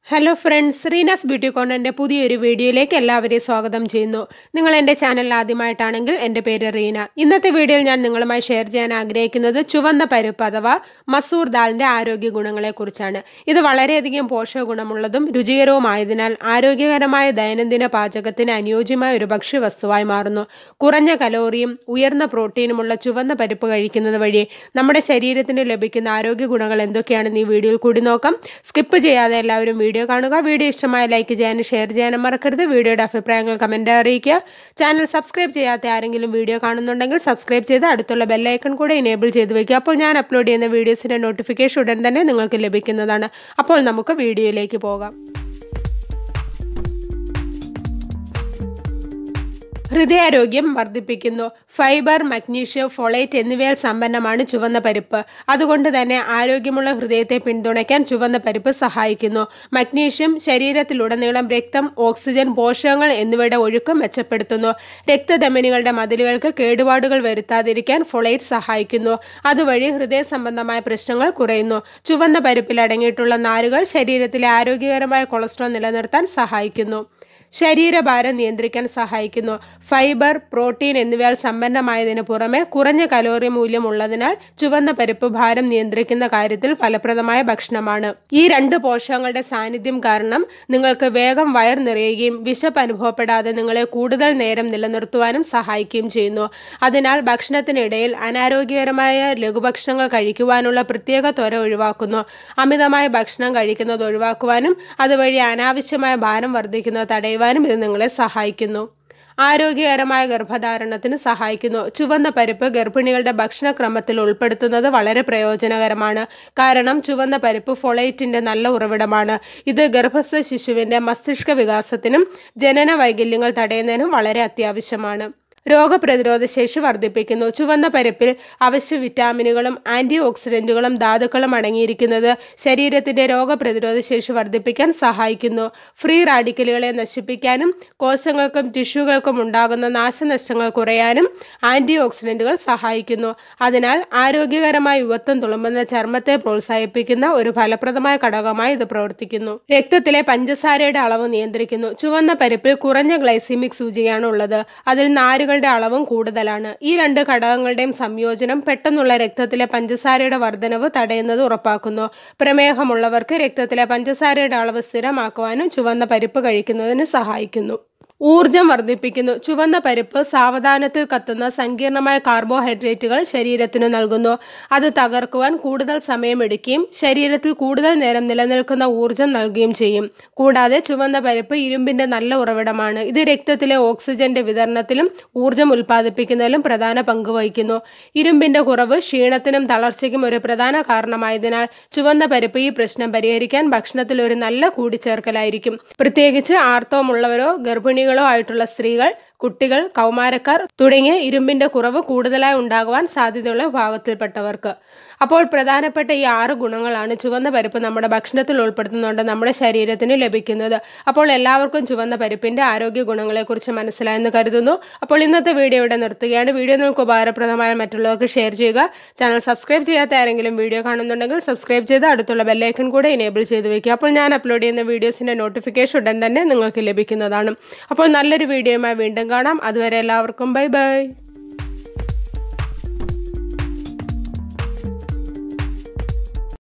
hello friends Reena's beauty കോർണറിൻ്റെ പുതിയൊരു വീഡിയോയിലേക്ക് എല്ലാവരെയും സ്വാഗതം ചെയ്യുന്നു നിങ്ങൾ എൻ്റെ ചാനലിൽ ആദ്യമായിട്ടാണെങ്കിൽ എൻ്റെ പേര് റീന ഇന്നത്തെ വീഡിയോയിൽ ഞാൻ നിങ്ങളുമായി ഷെയർ ചെയ്യാൻ ആഗ്രഹിക്കുന്നത് ചുവന്ന പരിപ്പ് അഥവാ മസൂർ ദാലിൻ്റെ ആരോഗ്യ ഗുണങ്ങളെക്കുറിച്ചാണ് ഇത് വളരെയധികം പോഷക ഗുണമുള്ളതും രുചികരവുമായതിനാൽ ആരോഗ്യകരമായ ദൈനംദിന പാചകത്തിന് അനുയോജ്യമായ ഒരു ഭക്ഷ്യവസ്തുവായി മാറുന്നു കുറഞ്ഞ കലോറിയും ഉയർന്ന പ്രോട്ടീനുമുള്ള ചുവന്ന പരിപ്പ് കഴിക്കുന്നത് വഴി നമ്മുടെ ശരീരത്തിന് ലഭിക്കുന്ന ആരോഗ്യ ഗുണങ്ങൾ എന്തൊക്കെയാണെന്ന് ഈ വീഡിയോയിൽ കൂടി നോക്കാം സ്കിപ്പ് ചെയ്യാതെ എല്ലാവരും വീഡിയോ കാണുക വീഡിയോ ഇഷ്ടമായ ലൈക്ക് ചെയ്യാനും ഷെയർ ചെയ്യാനും മറക്കരുത് വീഡിയോയുടെ അഭിപ്രായങ്ങൾ കമൻറ്റ് അറിയിക്കുക ചാനൽ സബ്സ്ക്രൈബ് ചെയ്യാത്ത ആരെങ്കിലും വീഡിയോ കാണുന്നുണ്ടെങ്കിൽ സബ്സ്ക്രൈബ് ചെയ്ത് അടുത്തുള്ള ബെല്ലൈക്കൺ കൂടെ എനേബിൾ ചെയ്ത് വയ്ക്കുക അപ്പോൾ ഞാൻ അപ്ലോഡ് ചെയ്യുന്ന വീഡിയോസിൻ്റെ നോട്ടിഫിക്കേഷൻ ഉടൻ തന്നെ നിങ്ങൾക്ക് ലഭിക്കുന്നതാണ് അപ്പോൾ നമുക്ക് വീഡിയോയിലേക്ക് പോകാം ഹൃദയാരോഗ്യം വർദ്ധിപ്പിക്കുന്നു ഫൈബർ മഗ്നീഷ്യം ഫോളേറ്റ് എന്നിവയാൽ സമ്പന്നമാണ് ചുവന്ന പരിപ്പ് അതുകൊണ്ട് തന്നെ ആരോഗ്യമുള്ള ഹൃദയത്തെ പിന്തുണയ്ക്കാൻ ചുവന്ന പരിപ്പ് സഹായിക്കുന്നു മഗ്നീഷ്യം ശരീരത്തിലുടനീളം രക്തം ഓക്സിജൻ പോഷകങ്ങൾ എന്നിവയുടെ ഒഴുക്ക് മെച്ചപ്പെടുത്തുന്നു രക്തധമനികളുടെ മതിലുകൾക്ക് കേടുപാടുകൾ വരുത്താതിരിക്കാൻ ഫൊളേറ്റ് സഹായിക്കുന്നു അതുവഴി ഹൃദയ സംബന്ധമായ പ്രശ്നങ്ങൾ കുറയുന്നു ചുവന്ന പരിപ്പിൽ അടങ്ങിയിട്ടുള്ള നാരുകൾ ശരീരത്തിലെ ആരോഗ്യകരമായ കൊളസ്ട്രോൾ നിലനിർത്താൻ സഹായിക്കുന്നു ശരീരഭാരം നിയന്ത്രിക്കാൻ സഹായിക്കുന്നു ഫൈബർ പ്രോട്ടീൻ എന്നിവയാൽ സമ്പന്നമായതിനു പുറമെ കുറഞ്ഞ കലോറി മൂല്യം ഉള്ളതിനാൽ ചുവന്ന പരിപ്പ് ഭാരം നിയന്ത്രിക്കുന്ന കാര്യത്തിൽ ഫലപ്രദമായ ഭക്ഷണമാണ് ഈ രണ്ട് പോഷകങ്ങളുടെ സാന്നിധ്യം കാരണം നിങ്ങൾക്ക് വേഗം വയർ നിറയുകയും വിശപ്പ് അനുഭവപ്പെടാതെ നിങ്ങളെ കൂടുതൽ നേരം നിലനിർത്തുവാനും സഹായിക്കുകയും ചെയ്യുന്നു അതിനാൽ ഭക്ഷണത്തിനിടയിൽ അനാരോഗ്യകരമായ ലഘുഭക്ഷണങ്ങൾ കഴിക്കുവാനുള്ള പ്രത്യേക ത്വര ഒഴിവാക്കുന്നു അമിതമായ ഭക്ഷണം കഴിക്കുന്നത് ഒഴിവാക്കുവാനും അതുവഴി അനാവശ്യമായ ഭാരം വർദ്ധിക്കുന്നത് തടയുവാനും ഇത് നിങ്ങളെ സഹായിക്കുന്നു ആരോഗ്യകരമായ ഗർഭധാരണത്തിന് സഹായിക്കുന്നു ചുവന്ന പരിപ്പ് ഗർഭിണികളുടെ ഭക്ഷണക്രമത്തിൽ ഉൾപ്പെടുത്തുന്നത് വളരെ പ്രയോജനകരമാണ് കാരണം ചുവന്ന പരിപ്പ് ഫൊളേറ്റിന്റെ നല്ല ഉറവിടമാണ് ഇത് ഗർഭസ്ഥ ശിശുവിന്റെ മസ്തിഷ്ക വികാസത്തിനും ജനന വൈകല്യങ്ങൾ തടയുന്നതിനും വളരെ അത്യാവശ്യമാണ് രോഗപ്രതിരോധ ശേഷി വർദ്ധിപ്പിക്കുന്നു ചുവന്ന പരിപ്പിൽ അവശ്യ വിറ്റാമിനുകളും ആന്റി ഓക്സിഡന്റുകളും ധാതുക്കളും അടങ്ങിയിരിക്കുന്നത് ശരീരത്തിന്റെ രോഗപ്രതിരോധ ശേഷി വർദ്ധിപ്പിക്കാൻ സഹായിക്കുന്നു ഫ്രീ റാഡിക്കലുകളെ നശിപ്പിക്കാനും കോശങ്ങൾക്കും ടിഷ്യൂകൾക്കും ഉണ്ടാകുന്ന നാശനഷ്ടങ്ങൾ കുറയാനും ആന്റി ഓക്സിഡന്റുകൾ സഹായിക്കുന്നു അതിനാൽ ആരോഗ്യകരമായ യുവത്വം തുളുമ്പുന്ന ചർമ്മത്തെ പ്രോത്സാഹിപ്പിക്കുന്ന ഒരു ഫലപ്രദമായ ഘടകമായി ഇത് പ്രവർത്തിക്കുന്നു രക്തത്തിലെ പഞ്ചസാരയുടെ അളവ് നിയന്ത്രിക്കുന്നു ചുവന്ന പരിപ്പിൽ കുറഞ്ഞ ഗ്ലൈസിമിക് സൂചികയാണ് ഉള്ളത് അതിൽ നാരുകൾ നാരുകളുടെ അളവും കൂടുതലാണ് ഈ രണ്ട് ഘടകങ്ങളുടെയും സംയോജനം പെട്ടെന്നുള്ള രക്തത്തിലെ പഞ്ചസാരയുടെ വർധനവ് തടയുന്നത് ഉറപ്പാക്കുന്നു പ്രമേഹമുള്ളവർക്ക് രക്തത്തിലെ പഞ്ചസാരയുടെ അളവ് സ്ഥിരമാക്കുവാനും ചുവന്ന പരിപ്പ് കഴിക്കുന്നതിന് സഹായിക്കുന്നു ഊർജം വർദ്ധിപ്പിക്കുന്നു ചുവന്ന പരിപ്പ് സാവധാനത്തിൽ കത്തുന്ന സങ്കീർണമായ കാർബോഹൈഡ്രേറ്റുകൾ ശരീരത്തിന് നൽകുന്നു അത് തകർക്കുവാൻ കൂടുതൽ സമയമെടുക്കുകയും ശരീരത്തിൽ കൂടുതൽ നേരം നിലനിൽക്കുന്ന ഊർജം നൽകുകയും ചെയ്യും കൂടാതെ ചുവന്ന പരിപ്പ് ഇരുമ്പിന്റെ നല്ല ഉറവിടമാണ് ഇത് രക്തത്തിലെ ഓക്സിജന്റെ വിതരണത്തിലും ഊർജം ഉൽപ്പാദിപ്പിക്കുന്നതിലും പ്രധാന പങ്ക് വഹിക്കുന്നു ഇരുമ്പിന്റെ കുറവ് ക്ഷീണത്തിനും തളർച്ചയ്ക്കും ഒരു പ്രധാന കാരണമായതിനാൽ ചുവന്ന പരിപ്പ് ഈ പ്രശ്നം പരിഹരിക്കാൻ ഭക്ഷണത്തിൽ ഒരു നല്ല കൂടിച്ചേർക്കലായിരിക്കും പ്രത്യേകിച്ച് ആർത്തവമുള്ളവരോ ഗർഭിണികൾ സ്ത്രീകളോ ആയിട്ടുള്ള സ്ത്രീകൾ കുട്ടികൾ കൗമാരക്കാർ തുടങ്ങിയ ഇരുമ്പിന്റെ കുറവ് കൂടുതലായി ഉണ്ടാകുവാൻ സാധ്യതയുള്ള വിഭാഗത്തിൽപ്പെട്ടവർക്ക് അപ്പോൾ പ്രധാനപ്പെട്ട ഈ ആറ് ഗുണങ്ങളാണ് ചുവന്ന പരിപ്പ് നമ്മുടെ ഭക്ഷണത്തിൽ ഉൾപ്പെടുത്തുന്നുണ്ട് നമ്മുടെ ശരീരത്തിന് ലഭിക്കുന്നത് അപ്പോൾ എല്ലാവർക്കും ചുവന്ന പരിപ്പിന്റെ ആരോഗ്യ ഗുണങ്ങളെക്കുറിച്ച് മനസ്സിലായെന്ന് കരുതുന്നു അപ്പോൾ ഇന്നത്തെ വീഡിയോ ഇവിടെ നിർത്തുകയാണ് വീഡിയോ നിങ്ങൾക്ക് ഉപകാരപ്രദമായ മറ്റുള്ളവർക്ക് ഷെയർ ചെയ്യുക ചാനൽ സബ്സ്ക്രൈബ് ചെയ്യാത്ത ആരെങ്കിലും വീഡിയോ കാണുന്നുണ്ടെങ്കിൽ സബ്സ്ക്രൈബ് ചെയ്ത് അടുത്തുള്ള ബെല്ലൈക്കൺ കൂടെ എനേബിൾ ചെയ്ത് വെക്കുക അപ്പോൾ ഞാൻ അപ്ലോഡ് ചെയ്യുന്ന വീഡിയോസിന്റെ നോട്ടിഫിക്കേഷൻ ഉടൻ തന്നെ നിങ്ങൾക്ക് ലഭിക്കുന്നതാണ് അപ്പോൾ നല്ലൊരു വീഡിയോയുമായി വീണ്ടും കാണാം അതുവരെ എല്ലാവർക്കും ബൈ ബൈ